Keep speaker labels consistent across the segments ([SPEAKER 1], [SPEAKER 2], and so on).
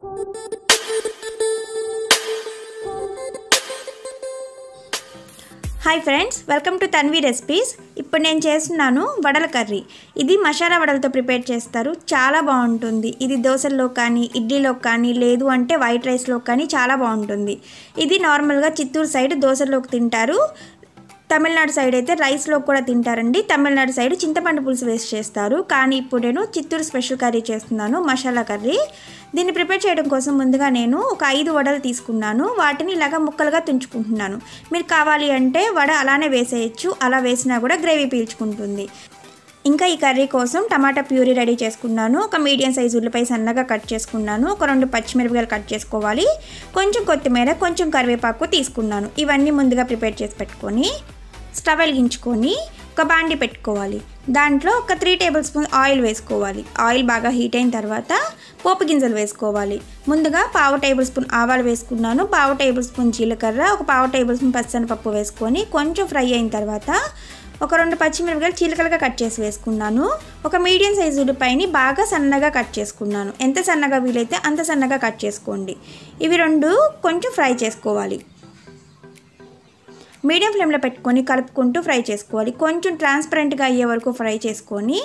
[SPEAKER 1] hi friends welcome to Tanvi recipes ఇప్పుడు నేను చేస్తున్నాను వడల కర్రీ ఇది మసాలా వడలతో ప్రిపేర్ చేస్తారు చాలా బాగుంటుంది ఇది దోశల్లో కానీ ఇడ్లీలో కానీ లేదు అంటే వైట్ రైస్లో కానీ చాలా బాగుంటుంది ఇది నార్మల్గా చిత్తూరు సైడ్ దోశల్లోకి తింటారు తమిళనాడు సైడ్ అయితే రైస్లో కూడా తింటారండి తమిళనాడు సైడ్ చింతపండు పులుసు వేసి చేస్తారు కానీ ఇప్పుడు నేను చిత్తూరు స్పెషల్ కర్రీ చేస్తున్నాను మసాలా కర్రీ దీన్ని ప్రిపేర్ చేయడం కోసం ముందుగా నేను ఒక ఐదు వడలు తీసుకున్నాను వాటిని ఇలాగ ముక్కలుగా తుంచుకుంటున్నాను మీరు కావాలి అంటే వడ అలానే వేసేయచ్చు అలా వేసినా కూడా గ్రేవీ పీల్చుకుంటుంది ఇంకా ఈ కర్రీ కోసం టమాటా ప్యూరీ రెడీ చేసుకున్నాను ఒక మీడియం సైజు ఉల్లిపాయ సన్నగా కట్ చేసుకున్నాను ఒక రెండు పచ్చిమిరపకాయలు కట్ చేసుకోవాలి కొంచెం కొత్తిమీర కొంచెం కరివేపాకు తీసుకున్నాను ఇవన్నీ ముందుగా ప్రిపేర్ చేసి పెట్టుకొని స్టవ్ వెలిగించుకొని ఒక బాండి పెట్టుకోవాలి దాంట్లో ఒక త్రీ టేబుల్ స్పూన్ ఆయిల్ వేసుకోవాలి ఆయిల్ బాగా హీట్ అయిన తర్వాత పోపు గింజలు వేసుకోవాలి ముందుగా పావు టేబుల్ స్పూన్ ఆవాలు వేసుకున్నాను పావు టేబుల్ స్పూన్ జీలకర్ర ఒక పావు టేబుల్ స్పూన్ పచ్చనిపప్పు వేసుకొని కొంచెం ఫ్రై అయిన తర్వాత ఒక రెండు పచ్చిమిరపకాయలు చీలకలుగా కట్ చేసి వేసుకున్నాను ఒక మీడియం సైజు ఉల్లిపాయని బాగా సన్నగా కట్ చేసుకున్నాను ఎంత సన్నగా వీలైతే అంత సన్నగా కట్ చేసుకోండి ఇవి రెండు కొంచెం ఫ్రై చేసుకోవాలి మీడియం ఫ్లేమ్లో పెట్టుకొని కలుపుకుంటూ ఫ్రై చేసుకోవాలి కొంచెం ట్రాన్స్పరెంట్గా అయ్యే వరకు ఫ్రై చేసుకొని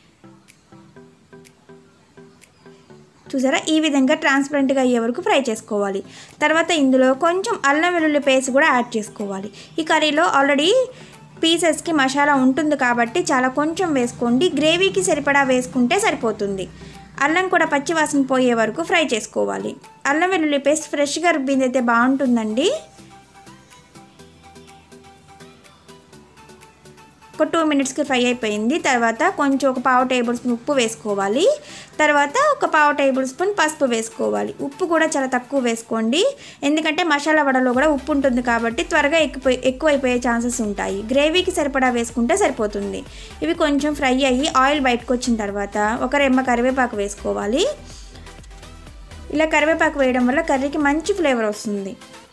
[SPEAKER 1] చూసారా ఈ విధంగా ట్రాన్స్పరెంట్గా అయ్యే వరకు ఫ్రై చేసుకోవాలి తర్వాత ఇందులో కొంచెం అల్లం వెల్లుల్లి పేస్ట్ కూడా యాడ్ చేసుకోవాలి ఈ కర్రీలో ఆల్రెడీ పీసెస్కి మసాలా ఉంటుంది కాబట్టి చాలా కొంచెం వేసుకోండి గ్రేవీకి సరిపడా వేసుకుంటే సరిపోతుంది అల్లం కూడా పచ్చి వాసన పోయే వరకు ఫ్రై చేసుకోవాలి అల్లం వెల్లుల్లి పేస్ట్ ఫ్రెష్గా రుబ్బింది అయితే బాగుంటుందండి ఒక టూ మినిట్స్కి ఫ్రై అయిపోయింది తర్వాత కొంచెం ఒక పావు టేబుల్ స్పూన్ ఉప్పు వేసుకోవాలి తర్వాత ఒక పావు టేబుల్ స్పూన్ పసుపు వేసుకోవాలి ఉప్పు కూడా చాలా తక్కువ వేసుకోండి ఎందుకంటే మసాలా వడలో కూడా ఉప్పు ఉంటుంది కాబట్టి త్వరగా ఎక్కువ ఎక్కువైపోయే ఛాన్సెస్ ఉంటాయి గ్రేవీకి సరిపడా వేసుకుంటే సరిపోతుంది ఇవి కొంచెం ఫ్రై అయ్యి ఆయిల్ బయటకు వచ్చిన తర్వాత ఒక రెమ్మ కరివేపాకు వేసుకోవాలి ఇలా కరివేపాకు వేయడం వల్ల కర్రీకి మంచి ఫ్లేవర్ వస్తుంది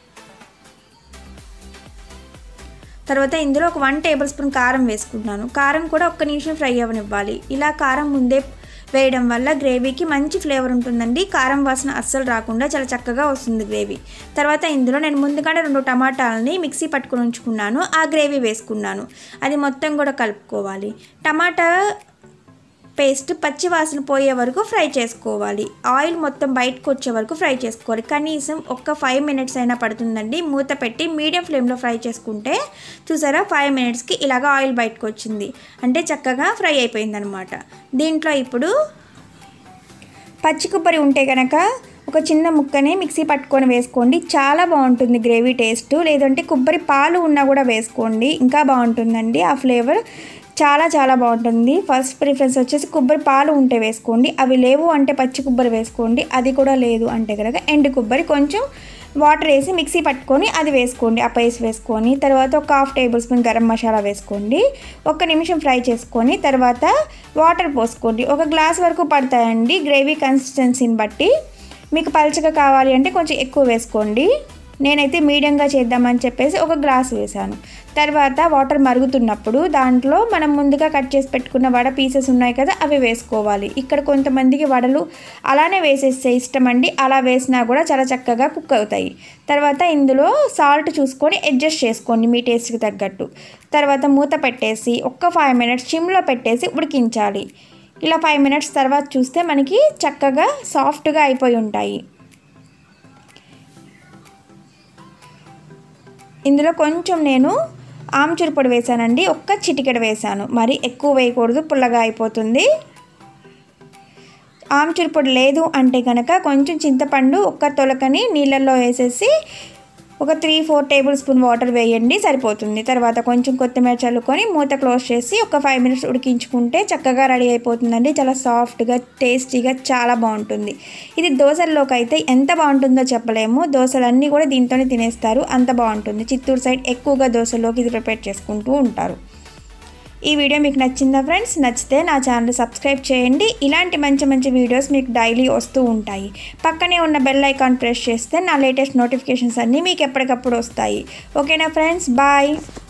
[SPEAKER 1] తర్వాత ఇందులో ఒక వన్ టేబుల్ స్పూన్ కారం వేసుకుంటున్నాను కారం కూడా ఒక్క నిమిషం ఫ్రై అవ్వనివ్వాలి ఇలా కారం ముందే వేయడం వల్ల గ్రేవీకి మంచి ఫ్లేవర్ ఉంటుందండి కారం వాసన అస్సలు రాకుండా చాలా చక్కగా వస్తుంది గ్రేవీ తర్వాత ఇందులో నేను ముందుగానే రెండు టమాటాలని మిక్సీ పట్టుకుని ఉంచుకున్నాను ఆ గ్రేవీ వేసుకున్నాను అది మొత్తం కూడా కలుపుకోవాలి టమాటా పేస్ట్ పచ్చి వాసన పోయే వరకు ఫ్రై చేసుకోవాలి ఆయిల్ మొత్తం బయటకు వచ్చే వరకు ఫ్రై చేసుకోవాలి కనీసం ఒక్క ఫైవ్ మినిట్స్ అయినా పడుతుందండి మూత పెట్టి మీడియం ఫ్లేమ్లో ఫ్రై చేసుకుంటే చూసారా ఫైవ్ మినిట్స్కి ఇలాగ ఆయిల్ బయటకు వచ్చింది అంటే చక్కగా ఫ్రై అయిపోయింది అనమాట దీంట్లో ఇప్పుడు పచ్చి కొబ్బరి ఉంటే కనుక ఒక చిన్న ముక్కని మిక్సీ పట్టుకొని వేసుకోండి చాలా బాగుంటుంది గ్రేవీ టేస్ట్ లేదంటే కొబ్బరి పాలు ఉన్నా కూడా వేసుకోండి ఇంకా బాగుంటుందండి ఆ ఫ్లేవర్ చాలా చాలా బాగుంటుంది ఫస్ట్ ప్రిఫరెన్స్ వచ్చేసి కొబ్బరి పాలు ఉంటే వేసుకోండి అవి లేవు అంటే పచ్చి కొబ్బరి వేసుకోండి అది కూడా లేదు అంటే కనుక ఎండు కొబ్బరి కొంచెం వాటర్ వేసి మిక్సీ పట్టుకొని అది వేసుకోండి ఆ పేస్ట్ వేసుకొని తర్వాత ఒక half tablespoon garam masala వేసుకోండి ఒక నిమిషం ఫ్రై చేసుకొని తర్వాత వాటర్ పోసుకోండి ఒక గ్లాస్ వరకు పడతాయండి గ్రేవీ కన్సిస్టెన్సీని బట్టి మీకు పలుచగా కావాలి అంటే కొంచెం ఎక్కువ వేసుకోండి నేనైతే మీడియంగా చేద్దామని చెప్పేసి ఒక గ్లాస్ వేసాను తర్వాత వాటర్ మరుగుతున్నప్పుడు దాంట్లో మనం ముందుగా కట్ చేసి పెట్టుకున్న వడ పీసెస్ ఉన్నాయి కదా అవి వేసుకోవాలి ఇక్కడ కొంతమందికి వడలు అలానే వేసేస్తే ఇష్టం అండి అలా వేసినా కూడా చాలా చక్కగా కుక్ అవుతాయి తర్వాత ఇందులో సాల్ట్ చూసుకొని అడ్జస్ట్ చేసుకోండి మీ టేస్ట్కి తగ్గట్టు తర్వాత మూత పెట్టేసి ఒక్క ఫైవ్ మినిట్స్ సిమ్లో పెట్టేసి ఉడికించాలి ఇలా ఫైవ్ మినిట్స్ తర్వాత చూస్తే మనకి చక్కగా సాఫ్ట్గా అయిపోయి ఉంటాయి ఇందులో కొంచెం నేను ఆమ్చూరు పొడి వేసానండి ఒక్క చిటికెడ వేసాను మరి ఎక్కువ వేయకూడదు పుల్లగా అయిపోతుంది ఆమ్చూరు పొడి లేదు అంటే కనుక కొంచెం చింతపండు ఒక్క తొలకని నీళ్ళల్లో వేసేసి ఒక three four tablespoon water వేయండి సరిపోతుంది తర్వాత కొంచెం కొత్తిమీర చల్లుకొని మూత క్లోజ్ చేసి ఒక ఫైవ్ మినిట్స్ ఉడికించుకుంటే చక్కగా రెడీ అయిపోతుందండి చాలా సాఫ్ట్గా టేస్టీగా చాలా బాగుంటుంది ఇది దోశల్లోకి అయితే ఎంత బాగుంటుందో చెప్పలేము దోశలన్నీ కూడా దీంతోనే తినేస్తారు అంత బాగుంటుంది చిత్తూరు సైడ్ ఎక్కువగా దోశలోకి ఇది ప్రిపేర్ చేసుకుంటూ ఉంటారు ఈ వీడియో మీకు నచ్చిందా ఫ్రెండ్స్ నచ్చితే నా ఛానల్ సబ్స్క్రైబ్ చేయండి ఇలాంటి మంచి మంచి వీడియోస్ మీకు డైలీ వస్తూ ఉంటాయి పక్కనే ఉన్న బెల్ ఐకాన్ ప్రెస్ చేస్తే నా లేటెస్ట్ నోటిఫికేషన్స్ అన్నీ మీకు ఎప్పటికప్పుడు వస్తాయి ఓకేనా ఫ్రెండ్స్ బాయ్